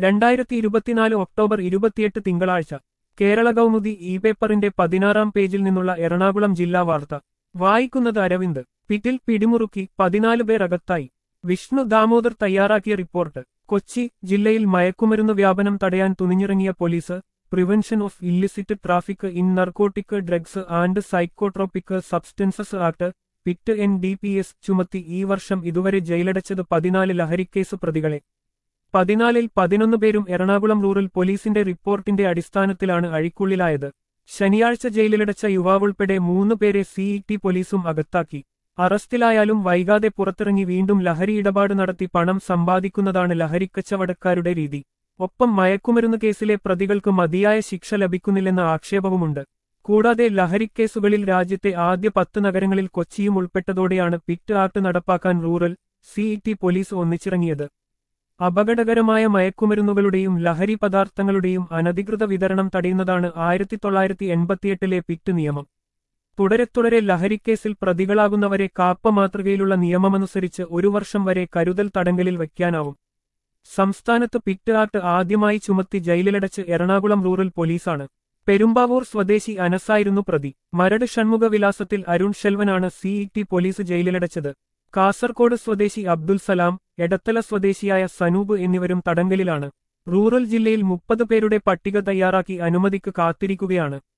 രണ്ടായിരത്തി ഇരുപത്തിനാല് ഒക്ടോബർ ഇരുപത്തിയെട്ട് തിങ്കളാഴ്ച കേരള കൗമുദി ഇ പേപ്പറിന്റെ പതിനാറാം പേജിൽ നിന്നുള്ള എറണാകുളം ജില്ലാ വാർത്ത വായിക്കുന്നത് അരവിന്ദ് പിറ്റിൽ പിടിമുറുക്കി പതിനാല് പേർ അകത്തായി വിഷ്ണു ദാമോദർ തയ്യാറാക്കിയ റിപ്പോർട്ട് കൊച്ചി ജില്ലയിൽ മയക്കുമരുന്ന് വ്യാപനം തടയാൻ തുനിഞ്ഞിറങ്ങിയ police prevention of illicit traffic in narcotic drugs and psychotropic substances act PIT N D P S ചുമത്തി ഈ വർഷം ഇതുവരെ ജയിലടച്ചത് പതിനാല് ലഹരിക്കേസ് പ്രതികളെ പതിനാലിൽ പതിനൊന്ന് പേരും എറണാകുളം റൂറൽ പോലീസിന്റെ റിപ്പോർട്ടിന്റെ അടിസ്ഥാനത്തിലാണ് അഴിക്കുള്ളിലായത് ശനിയാഴ്ച ജയിലിലടച്ച യുവാവുൾപ്പെടെ മൂന്ന് പേരെ സിഇടി പോലീസും അകത്താക്കി അറസ്റ്റിലായാലും വൈകാതെ പുറത്തിറങ്ങി വീണ്ടും ലഹരി ഇടപാട് നടത്തി പണം സമ്പാദിക്കുന്നതാണ് ലഹരിക്കച്ചവടക്കാരുടെ രീതി ഒപ്പം മയക്കുമരുന്ന് കേസിലെ പ്രതികൾക്ക് മതിയായ ശിക്ഷ ലഭിക്കുന്നില്ലെന്ന ആക്ഷേപവുമുണ്ട് കൂടാതെ ലഹരിക്കേസുകളിൽ രാജ്യത്തെ ആദ്യ പത്ത് നഗരങ്ങളിൽ കൊച്ചിയും ഉൾപ്പെട്ടതോടെയാണ് പിറ്റ് ആക്ട് നടപ്പാക്കാൻ റൂറൽ സിഇടി പോലീസ് ഒന്നിച്ചിറങ്ങിയത് അപകടകരമായ മയക്കുമരുന്നുകളുടെയും ലഹരി പദാർത്ഥങ്ങളുടെയും അനധികൃത വിതരണം തടയുന്നതാണ് ആയിരത്തി തൊള്ളായിരത്തി എൺപത്തിയെട്ടിലെ പിറ്റ് നിയമം തുടരെ തുടരെ ലഹരിക്കേസിൽ പ്രതികളാകുന്നവരെ കാപ്പ മാതൃകയിലുള്ള നിയമമനുസരിച്ച് ഒരു വർഷം വരെ കരുതൽ തടങ്കലിൽ വയ്ക്കാനാവും സംസ്ഥാനത്ത് പിറ്റ് ആക്ട് ആദ്യമായി ചുമത്തി ജയിലിലടച്ച് എറണാകുളം റൂറൽ പോലീസാണ് പെരുമ്പാവൂർ സ്വദേശി അനസായിരുന്നു പ്രതി മരട് ഷൺമുഖ വിലാസത്തിൽ അരുൺ ഷെൽവനാണ് സിഇടി പോലീസ് ജയിലിലടച്ചത് കാസർകോട് സ്വദേശി അബ്ദുൽ സലാം എടത്തല സ്വദേശിയായ സനൂപ് എന്നിവരും തടങ്കലിലാണ് റൂറൽ ജില്ലയിൽ മുപ്പത് പേരുടെ പട്ടിക തയ്യാറാക്കി അനുമതിക്ക് കാത്തിരിക്കുകയാണ്